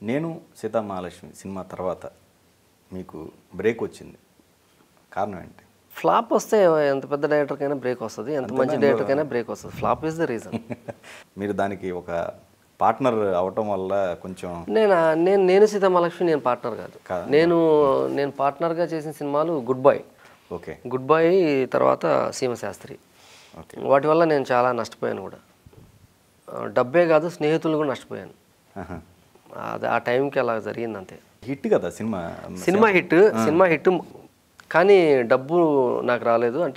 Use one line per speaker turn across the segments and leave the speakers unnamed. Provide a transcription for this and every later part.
నేను సీతామహాలక్ష్మి సినిమా తర్వాత మీకు బ్రేక్ వచ్చింది కారణం ఏంటి
ఫ్లాప్ వస్తే ఎంత పెద్ద డైరెక్టర్కైనా బ్రేక్ వస్తుంది ఎంత మంచి డైరెక్టర్కైనా బ్రేక్ వస్తుంది ఫ్లాప్ ఇస్ ద రీజన్
మీరు దానికి ఒక పార్ట్నర్ అవటం వల్ల కొంచెం
నేను నేను నేను సీతామహాలక్ష్మి నేను పార్ట్నర్ కాదు
కాదా?
నేను నేను పార్ట్నర్గా చేసిన సినిమాలు good boy
okay
good boy తర్వాత సీమశాస్త్రి
ఓకే
వాటి వల్ల నేను చాలా నష్టపోయాను కూడా ఆ, డబ్బే కాదు స్నేహితులు కూడా నష్టపోయాను
ఆహా.
అది ఆ టైంకి అలా జరిగింది అంతే
హిట్ కదా సినిమా
సినిమా హిట్ సినిమా హిట్ కానీ డబ్బు నాకు రాలేదు అంటే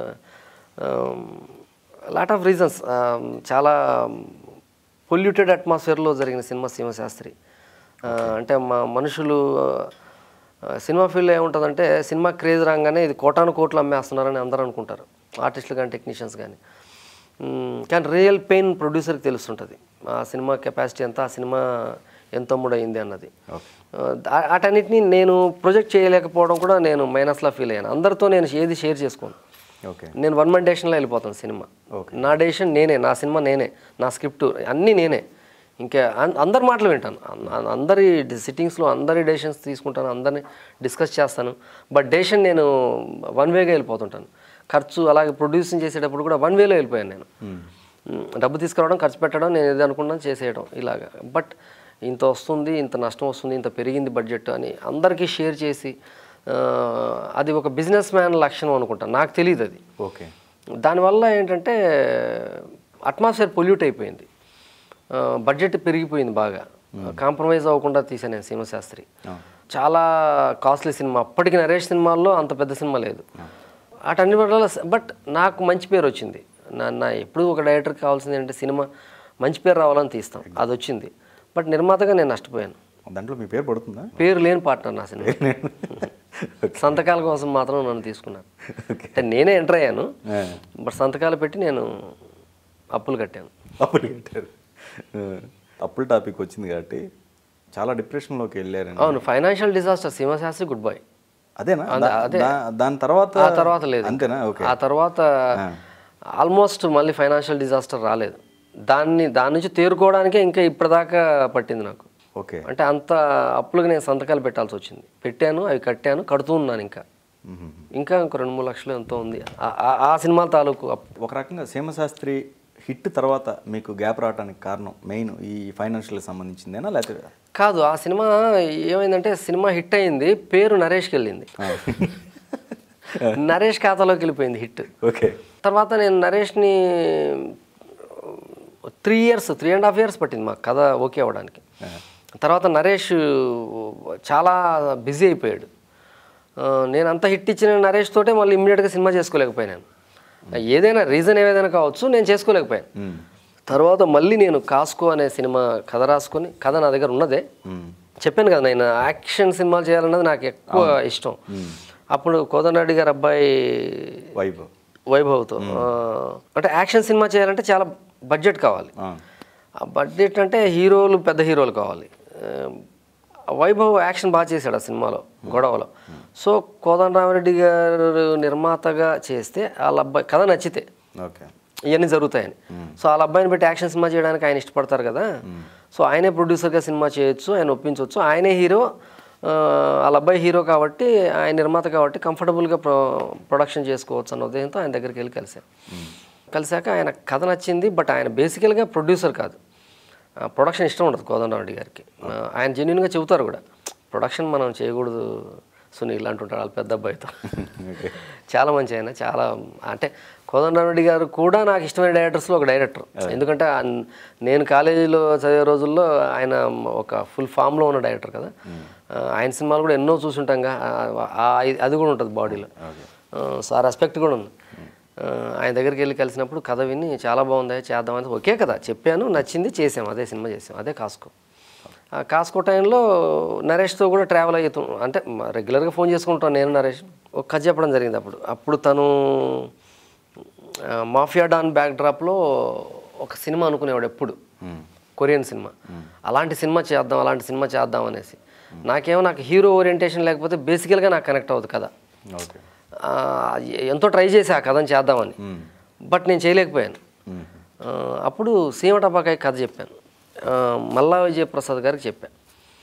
లాట్ ఆఫ్ రీజన్స్ చాలా పొల్యూటెడ్ అట్మాస్ఫియర్లో జరిగిన సినిమా సీమశాస్త్రి ఆ, అంటే మా మనుషులు ఆ, సినిమా ఫీల్డ్ ఏముంటుందంటే సినిమా క్రేజ్ రాగానే ఇది కోటాను కోట్లు అమ్మేస్తున్నారని అందరూ అనుకుంటారు ఆర్టిస్టులు కానీ టెక్నీషియన్స్ కానీ మ్మ్. కానీ రియల్ పెయిన్ ప్రొడ్యూసర్కి తెలుస్తుంటుంది ఆ సినిమా కెపాసిటీ ఎంత ఆ సినిమా ఎంత అమ్ముడైంది అన్నది
ఓకే
ఆ- వాటన్నిటిని నేను ప్రొజెక్ట్ చేయలేకపోవడం కూడా నేను మైనస్లా ఫీల్ అయ్యాను అందరితో నేను ఏది షేర్ చేసుకోను
ఓకే
నేను వన్ మన్ డేషన్లో వెళ్ళిపోతాను సినిమా
ఓకే
నా డేషన్ నేనే నా సినిమా నేనే నా స్క్రిప్ట్ అన్నీ నేనే ఇంకా అన్- అందరి మాటలు వింటాను అన్- అన్- అందరి సిట్టింగ్స్లో అందరి డెసిషన్స్ తీసుకుంటాను అందరిని డిస్కస్ చేస్తాను బట్ డెసిషన్ నేను వన్ వేగా వెళ్ళిపోతుంటాను ఖర్చు అలాగే ప్రొడ్యూసింగ్ చేసేటప్పుడు కూడా వన్ వేలో వెళ్ళిపోయాను నేను మ్, డబ్బు తీసుకురావడం ఖర్చు పెట్టడం నేను ఏది అనుకున్నాను చేసేయడం ఇలాగా బట్ ఇంత వస్తుంది ఇంత నష్టం వస్తుంది ఇంత పెరిగింది బడ్జెట్ అని అందరికీ షేర్ చేసి ఆ, అది ఒక బిజినెస్ మ్యాన్ లక్షణం అనుకుంటాను నాకు తెలియదు అది
ఓకే
దానివల్ల ఏంటంటే అట్మాస్ఫియర్ పొల్యూట్ అయిపోయింది ఆ, బడ్జెట్ పెరిగిపోయింది బాగా కాంప్రమైజ్ అవ్వకుండా తీసాను నేను సీమశాస్త్రి చాలా కాస్ట్లీ సినిమా అప్పటికి నరేష్ సినిమాల్లో అంత పెద్ద సినిమా లేదు వాటన్ని వల్ల బట్ నాకు మంచి పేరు వచ్చింది నా నా ఎప్పుడు ఒక డైరెక్టర్కి కావాల్సింది ఏంటంటే సినిమా మంచి పేరు రావాలని తీస్తాం అది వచ్చింది బట్ నిర్మాతగా నేను నష్టపోయాను
దాంట్లో మీ పేరు పడుతుందా
పేరు లేని పార్ట్నర్ నా సినిమా సంతకాల కోసం మాత్రం నన్ను తీసుకున్నాను అంటే నేనే ఎంటర్ అయ్యాను
ఆ.
బట్ సంతకాలు పెట్టి నేను అప్పులు కట్టాను
అప్పులు కట్టారు ఆ, అప్పుల టాపిక్ వచ్చింది కాబట్టి చాలా డిప్రెషన్లోకి వెళ్ళారండి
అవును financial disaster Seema Sastry good bye
అదేనా దా- దా- దాని తర్వాత
ఆ తర్వాత లేదు
అంతేనా ఓకే
ఆ తర్వాత ఆల్మోస్ట్ మళ్ళీ ఫైనాన్షియల్ డిజాస్టర్ రాలేదు దాన్ని దాని నుంచి తేరుకోవడానికే ఇంకా ఇప్పటిదాకా పట్టింది నాకు
ఓకే
అంటే అంత అప్పులకు నేను సంతకాలు పెట్టాల్సి వచ్చింది పెట్టాను అవి కట్టాను కడుతూ ఉన్నాను ఇంకా
మ్మ్.
ఇంకా ఇంకో రెండు మూడు లక్షలు ఎంతో ఉంది ఆ- ఆ- ఆ సినిమా తాలూకు అప్పు
ఒక రకంగా సీమశాస్త్రి హిట్ తర్వాత మీకు గ్యాప్ రావడానికి కారణం మెయిన్ ఈ ఫైనాన్షియల్ సంబంధించిందేనా లేకపోతే
కాదు ఆ సినిమా ఏమైందంటే సినిమా హిట్ అయింది పేరు నరేష్కి వెళ్ళింది నరేష్ ఖాతాలోకి వెళ్ళిపోయింది హిట్
ఓకే
తర్వాత నేను నరేష్ని three years three and half years పట్టింది మాకు కథ ఓకే అవ్వడానికి తర్వాత నరేష్ చాలా బిజీ అయిపోయాడు ఆ, నేను అంత హిట్ ఇచ్చిన నరేష్ తోటే మళ్ళీ ఇమ్మీడియట్గా సినిమా చేసుకోలేకపోయాను ఏదైనా రీజన్ ఏదైనా కావచ్చు నేను చేసుకోలేకపోయాను
మ్మ్.
తర్వాత మళ్ళీ నేను కాస్కో అనే సినిమా కథ రాసుకొని కథ నా దగ్గర ఉన్నదే
మ్మ్.
చెప్పాను కదా నేను యాక్షన్ సినిమాలు చేయాలన్నది నాకు ఎక్కువ ఇష్టం అప్పుడు కోదండరెడ్డి గారి అబ్బాయి
వైభవ్
వైభవ్తో ఆ, అంటే యాక్షన్ సినిమా చేయాలంటే చాలా బడ్జెట్ కావాలి
ఆ.
ఆ బడ్జెట్ అంటే హీరోలు పెద్ద హీరోలు కావాలి ఆ, వైభవ్ యాక్షన్ బాగా చేశాడు ఆ సినిమాలో గొడవలో సో కోదండరామరెడ్డి గారు నిర్మాతగా చేస్తే వాళ్ళ అబ్బాయి కథ నచ్చితే
ఓకే
ఇవన్నీ జరుగుతాయని సో వాళ్ళ అబ్బాయిని పెట్టి యాక్షన్ సినిమా చేయడానికి ఆయన ఇష్టపడతారు కదా సో ఆయనే ప్రొడ్యూసర్గా సినిమా చేయొచ్చు ఆయన ఒప్పించవచ్చు ఆయనే హీరో ఆ, వాళ్ళ అబ్బాయి హీరో కాబట్టి ఆయన నిర్మాత కాబట్టి కంఫర్టబుల్గా ప్రొ ప్రొడక్షన్ చేసుకోవచ్చు అన్న ఉదయంతో ఆయన దగ్గరికి వెళ్ళి కలిశాను కలిశాక ఆయన కథ నచ్చింది బట్ ఆయన బేసికల్గా ప్రొడ్యూసర్ కాదు ఆ, ప్రొడక్షన్ ఇష్టం ఉండదు కోదండరెడ్డి గారికి ఆ, ఆయన జెన్యున్గా చెబుతారు కూడా ప్రొడక్షన్ మనం చేయకూడదు సునీల్ అంటుంటాడు వాళ్ళ పెద్ద అబ్బాయితో
ఓకే
చాలా మంచి ఆయన చాలా అంటే కోదండరెడ్డి గారు కూడా నాకు ఇష్టమైన డైరెక్టర్స్లో ఒక డైరెక్టర్ ఎందుకంటే ఆ- నేను కాలేజీలో చదివే రోజుల్లో ఆయన ఒక ఫుల్ ఫామ్లో ఉన్న డైరెక్టర్ కదా ఆ, ఆయన సినిమాలు కూడా ఎన్నో చూసుంటాంగా ఆ- ఆ- అది కూడా ఉంటుంది బాడీలో సో ఆ రెస్పెక్ట్ కూడా ఉంది ఆ, ఆయన దగ్గరికి వెళ్ళి కలిసినప్పుడు కథ విని చాలా బాగుంది చేద్దామని ఒకే కదా చెప్పాను నచ్చింది చేసాం అదే సినిమా చేసాం అదే కాస్కో ఆ కాస్కో టైంలో నరేష్తో కూడా ట్రావెల్ అవుతూ అంటే రెగ్యులర్గా ఫోన్ చేసుకుంటాను నేను నరేష్ ఒక కథ చెప్పడం జరిగింది అప్పుడు అప్పుడు తను ఆ, మాఫియా డాన్ బ్యాక్ డ్రాప్లో ఒక సినిమా అనుకునేవాడు ఎప్పుడు కొరియన్ సినిమా అలాంటి సినిమా చేద్దాం అలాంటి సినిమా చేద్దాం అనేసి నాకేమో నాకు హీరో ఓరియంటేషన్ లేకపోతే బేసికల్గా నాకు కనెక్ట్ అవ్వదు కదా
ఓకే
ఆ, ఎంతో ట్రై చేసి ఆ కథను చేద్దామని బట్ నేను చేయలేకపోయాను ఆ, అప్పుడు సీమ టపాకాయ కథ చెప్పాను ఆ, మల్లా విజయప్రసాద్ గారికి చెప్పాను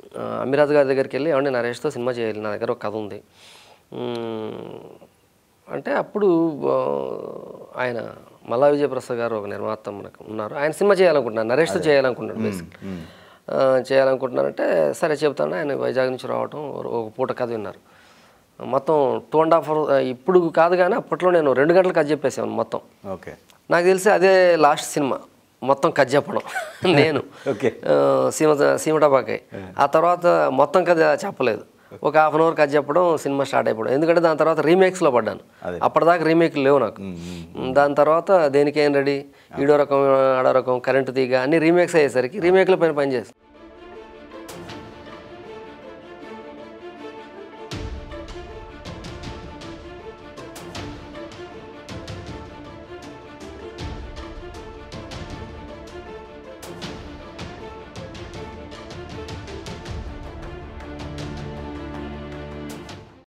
ఆ, అమిరాజ్ గారి దగ్గరికి వెళ్ళి ఏమంటే నరేష్తో సినిమా చేయాలి నా దగ్గర ఒక కథ ఉంది మ్మ్, అంటే అప్పుడు ఆ, ఆయన మల్లా విజయప్రసాద్ గారు ఒక నిర్మాత మనకు ఉన్నారు ఆయన సినిమా చేయాలనుకుంటున్నారు నరేష్తో చేయాలనుకుంటున్నాడు బేసిక్ చేయాలనుకుంటున్నారంటే సరే చెప్తాను ఆయన వైజాగ్ నుంచి రావటం ఒక పూట కథ విన్నారు మొత్తం టూ అండ్ హాఫ్ ఇప్పుడు కాదు కానీ అప్పట్లో నేను రెండు గంటలు కథ చెప్పేసాను మొత్తం
ఓకే
నాకు తెలిసి అదే లాస్ట్ సినిమా మొత్తం కథ చెప్పడం నేను
ఓకే
ఆ, సీమ సీమటపాకాయ్ ఆ తర్వాత మొత్తం కథ చెప్పలేదు ఒక హాఫ్ అన్ అవర్ కథ చెప్పడం సినిమా స్టార్ట్ అయిపోవడం ఎందుకంటే దాని తర్వాత రీమేక్స్లో పడ్డాను
అదే.
అప్పటిదాకా రీమేక్ లేవు నాకు దాని తర్వాత దేనికి ఏం రెడీ ఈడో రకం ఆడో రకం కరెంటు తీగ అన్ని రీమేక్స్ అయ్యేసరికి రీమేక్ల పైన పనిచేస్తాను